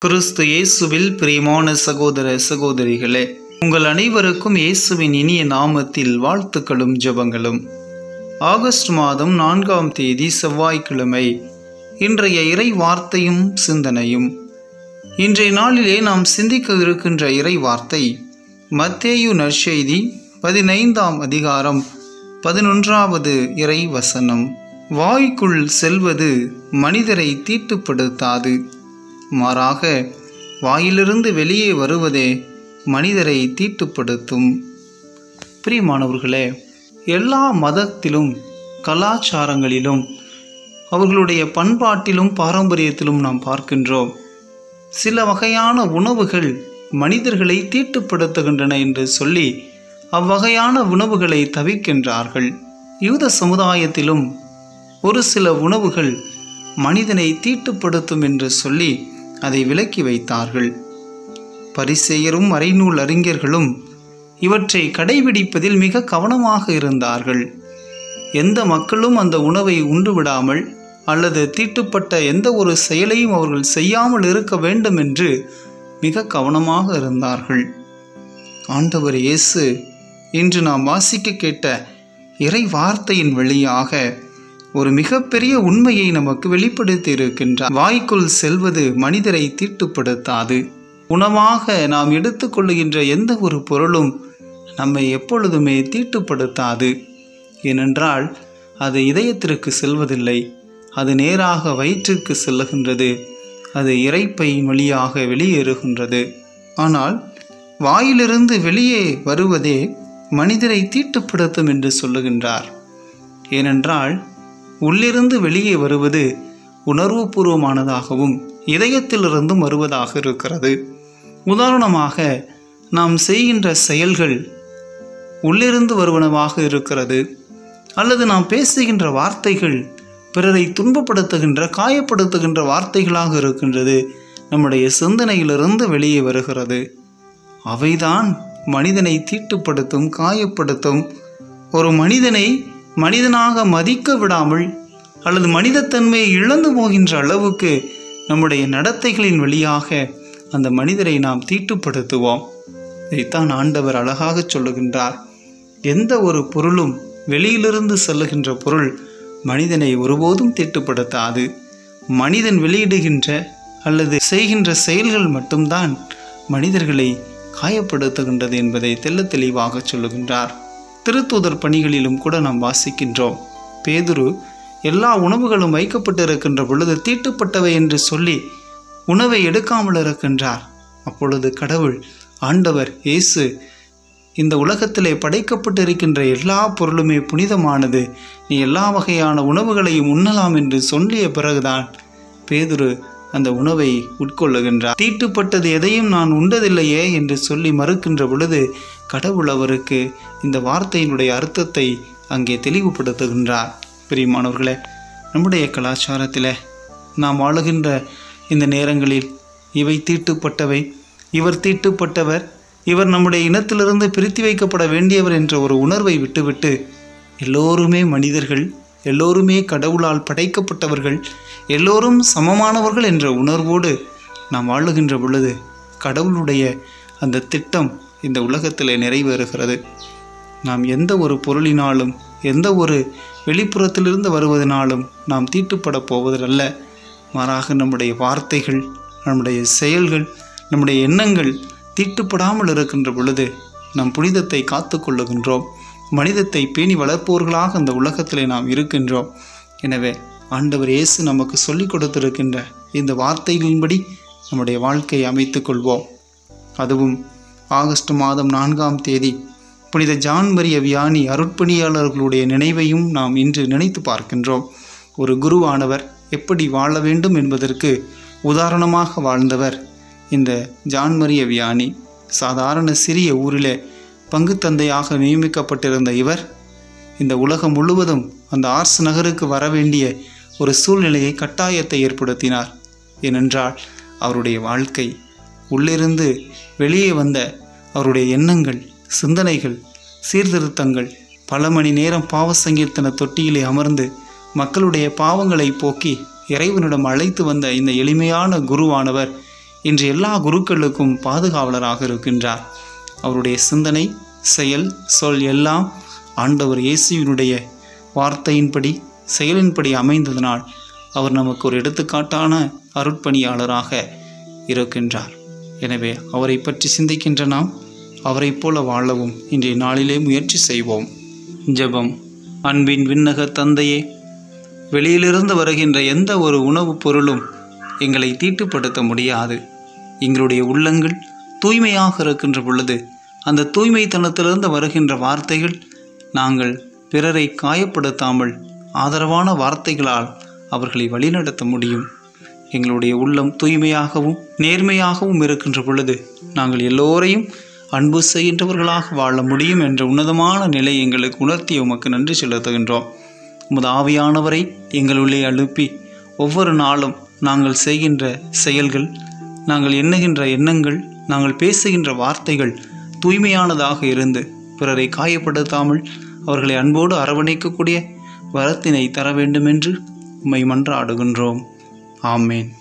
கிறிஸ்து இயேசுவில் பிரியமான சகோதர சகோதரிகளே உங்கள் அனைவருக்கும் இயேசுவின் இனிய நாமத்தில் வாழ்த்துக்களும் ஜெபங்களும் ஆகஸ்ட் மாதம் நான்காம் தேதி செவ்வாய்க்கிழமை இன்றைய இறை வார்த்தையும் சிந்தனையும் இன்றைய நாளிலே நாம் சிந்திக்க இருக்கின்ற இறை வார்த்தை மத்தேயு நற்செய்தி பதினைந்தாம் அதிகாரம் பதினொன்றாவது இறை வசனம் வாய்க்குள் செல்வது மனிதரை தீட்டுப்படுத்தாது மாறாக வாயிலிருந்து வெளியே வருவதே மனிதரை தீட்டுப்படுத்தும் பிரியமானவர்களே எல்லா மதத்திலும் கலாச்சாரங்களிலும் அவர்களுடைய பண்பாட்டிலும் பாரம்பரியத்திலும் நாம் பார்க்கின்றோம் சில வகையான உணவுகள் மனிதர்களை தீட்டுப்படுத்துகின்றன என்று சொல்லி அவ்வகையான உணவுகளை தவிர்க்கின்றார்கள் யூத சமுதாயத்திலும் ஒரு சில உணவுகள் மனிதனை தீட்டுப்படுத்தும் என்று சொல்லி அதை விலக்கி வைத்தார்கள் பரிசெயரும் மறைநூல் அறிஞர்களும் இவற்றை கடைபிடிப்பதில் மிக கவனமாக இருந்தார்கள் எந்த மக்களும் அந்த உணவை உண்டு விடாமல் அல்லது தீட்டுப்பட்ட எந்த ஒரு செயலையும் அவர்கள் செய்யாமல் இருக்க வேண்டும் என்று மிக கவனமாக இருந்தார்கள் ஆண்டவர் இயேசு இன்று நாம் வாசிக்க கேட்ட இறை வார்த்தையின் வழியாக ஒரு மிகப்பெரிய உண்மையை நமக்கு வெளிப்படுத்தி இருக்கின்றார் வாய்க்குள் செல்வது மனிதரை தீட்டுப்படுத்தாது உணவாக நாம் எடுத்துக்கொள்ளுகின்ற எந்த ஒரு பொருளும் நம்மை எப்பொழுதுமே தீட்டுப்படுத்தாது ஏனென்றால் அது இதயத்திற்கு செல்வதில்லை அது நேராக வயிற்றுக்கு செல்லுகின்றது அது இறைப்பையின் வழியாக வெளியேறுகின்றது ஆனால் வாயிலிருந்து வெளியே வருவதே மனிதரை தீட்டுப்படுத்தும் என்று சொல்லுகின்றார் ஏனென்றால் உள்ளிருந்து வெளியே வருவது உணர்வுபூர்வமானதாகவும் இதயத்திலிருந்தும் வருவதாக இருக்கிறது உதாரணமாக நாம் செய்கின்ற செயல்கள் உள்ளிருந்து வருவனவாக இருக்கிறது அல்லது நாம் பேசுகின்ற வார்த்தைகள் பிறரை துன்பப்படுத்துகின்ற காயப்படுத்துகின்ற வார்த்தைகளாக இருக்கின்றது நம்முடைய சிந்தனையிலிருந்து வெளியே வருகிறது அவைதான் மனிதனை தீட்டுப்படுத்தும் காயப்படுத்தும் ஒரு மனிதனை மனிதனாக மதிக்க விடாமல் அல்லது மனிதத்தன்மையை இழந்து போகின்ற அளவுக்கு நம்முடைய நடத்தைகளின் வழியாக அந்த மனிதரை நாம் தீட்டுப்படுத்துவோம் இதைத்தான் ஆண்டவர் அழகாக சொல்லுகின்றார் எந்த ஒரு பொருளும் வெளியிலிருந்து செல்லுகின்ற பொருள் மனிதனை ஒருபோதும் தீட்டுப்படுத்தாது மனிதன் வெளியிடுகின்ற அல்லது செய்கின்ற செயல்கள் மட்டும்தான் மனிதர்களை காயப்படுத்துகின்றது என்பதை தெல்ல தெளிவாக சொல்லுகின்றார் திருத்தூதர் பணிகளிலும் கூட நாம் வாசிக்கின்றோம் பேதுரு எல்லா உணவுகளும் வைக்கப்பட்டிருக்கின்ற பொழுது தீட்டுப்பட்டவை என்று சொல்லி உணவை எடுக்காமல் இருக்கின்றார் அப்பொழுது கடவுள் ஆண்டவர் இயேசு இந்த உலகத்திலே படைக்கப்பட்டிருக்கின்ற எல்லா பொருளுமே புனிதமானது நீ எல்லா வகையான உணவுகளையும் உண்ணலாம் என்று சொல்லிய பிறகுதான் பேதுரு அந்த உணவை உட்கொள்ளுகின்றார் தீட்டுப்பட்டது எதையும் நான் உண்டதில்லையே என்று சொல்லி மறுக்கின்ற பொழுது கடவுள் அவருக்கு இந்த வார்த்தையினுடைய அர்த்தத்தை அங்கே தெளிவுபடுத்துகின்றார் பிரியமானவர்களே நம்முடைய கலாச்சாரத்தில் நாம் வாழுகின்ற இந்த நேரங்களில் இவை தீட்டுப்பட்டவை இவர் தீட்டுப்பட்டவர் இவர் நம்முடைய இனத்திலிருந்து பிரித்து வைக்கப்பட வேண்டியவர் என்ற ஒரு உணர்வை விட்டுவிட்டு எல்லோருமே மனிதர்கள் எல்லோருமே கடவுளால் படைக்கப்பட்டவர்கள் எல்லோரும் சமமானவர்கள் என்ற உணர்வோடு நாம் வாழுகின்ற பொழுது கடவுளுடைய அந்த திட்டம் இந்த உலகத்தில் நிறைவேறுகிறது நாம் எந்த ஒரு பொருளினாலும் எந்த ஒரு வெளிப்புறத்திலிருந்து வருவதனாலும் நாம் தீட்டுப்பட போவதல்ல மாறாக நம்முடைய வார்த்தைகள் நம்முடைய செயல்கள் நம்முடைய எண்ணங்கள் தீட்டுப்படாமல் இருக்கின்ற பொழுது நம் புனிதத்தை காத்து கொள்ளுகின்றோம் மனிதத்தை பேணி வளர்ப்பவர்களாக அந்த உலகத்திலே நாம் இருக்கின்றோம் எனவே ஆண்டவர் இயேசு நமக்கு சொல்லிக் கொடுத்திருக்கின்ற இந்த வார்த்தைகளின்படி நம்முடைய வாழ்க்கையை அமைத்துக் கொள்வோம் அதுவும் ஆகஸ்ட் மாதம் நான்காம் தேதி புனித ஜான் மரிய வியானி அருட்பணியாளர்களுடைய நினைவையும் நாம் இன்று நினைத்து பார்க்கின்றோம் ஒரு குருவானவர் எப்படி வாழ வேண்டும் என்பதற்கு உதாரணமாக வாழ்ந்தவர் இந்த ஜான் மரிய வியானி சாதாரண சிறிய ஊரிலே பங்கு தந்தையாக நியமிக்கப்பட்டிருந்த இவர் இந்த உலகம் முழுவதும் அந்த ஆர்ஸ் நகருக்கு வர வேண்டிய ஒரு சூழ்நிலையை கட்டாயத்தை ஏற்படுத்தினார் ஏனென்றால் அவருடைய வாழ்க்கை உள்ளிருந்து வெளியே வந்த அவருடைய எண்ணங்கள் சிந்தனைகள் சீர்திருத்தங்கள் பல மணி நேரம் பாவ சங்கீர்த்தன தொட்டியிலே அமர்ந்து மக்களுடைய பாவங்களை போக்கி இறைவனிடம் அழைத்து வந்த இந்த எளிமையான குருவானவர் இன்று எல்லா குருக்களுக்கும் பாதுகாவலராக இருக்கின்றார் அவருடைய சிந்தனை செயல் சொல் எல்லாம் ஆண்டவர் இயேசுவினுடைய வார்த்தையின்படி செயலின்படி அமைந்ததனால் அவர் நமக்கு ஒரு எடுத்துக்காட்டான அருட்பணியாளராக இருக்கின்றார் எனவே அவரை பற்றி சிந்திக்கின்ற நாம் அவரைப் போல வாழவும் இன்றைய நாளிலே முயற்சி செய்வோம் ஜெபம் அன்பின் விண்ணக தந்தையே வெளியிலிருந்து வருகின்ற எந்த ஒரு உணவுப் பொருளும் எங்களை தீட்டுப்படுத்த முடியாது எங்களுடைய உள்ளங்கள் தூய்மையாக இருக்கின்ற பொழுது அந்த தூய்மைத்தனத்திலிருந்து வருகின்ற வார்த்தைகள் நாங்கள் பிறரை காயப்படுத்தாமல் ஆதரவான வார்த்தைகளால் அவர்களை வழிநடத்த முடியும் எங்களுடைய உள்ளம் தூய்மையாகவும் நேர்மையாகவும் இருக்கின்ற பொழுது நாங்கள் எல்லோரையும் அன்பு செய்கின்றவர்களாக வாழ முடியும் என்ற உன்னதமான நிலை எங்களுக்கு உணர்த்திய உமக்கு நன்றி செலுத்துகின்றோம் உமது ஆவியானவரை எங்களுள்ளே அனுப்பி ஒவ்வொரு நாளும் நாங்கள் செய்கின்ற செயல்கள் நாங்கள் எண்ணுகின்ற எண்ணங்கள் நாங்கள் பேசுகின்ற வார்த்தைகள் தூய்மையானதாக இருந்து பிறரை காயப்படுத்தாமல் அவர்களை அன்போடு அரவணைக்கக்கூடிய வரத்தினை தர வேண்டுமென்று உம்மை மன்றாடுகின்றோம் ஆமேன்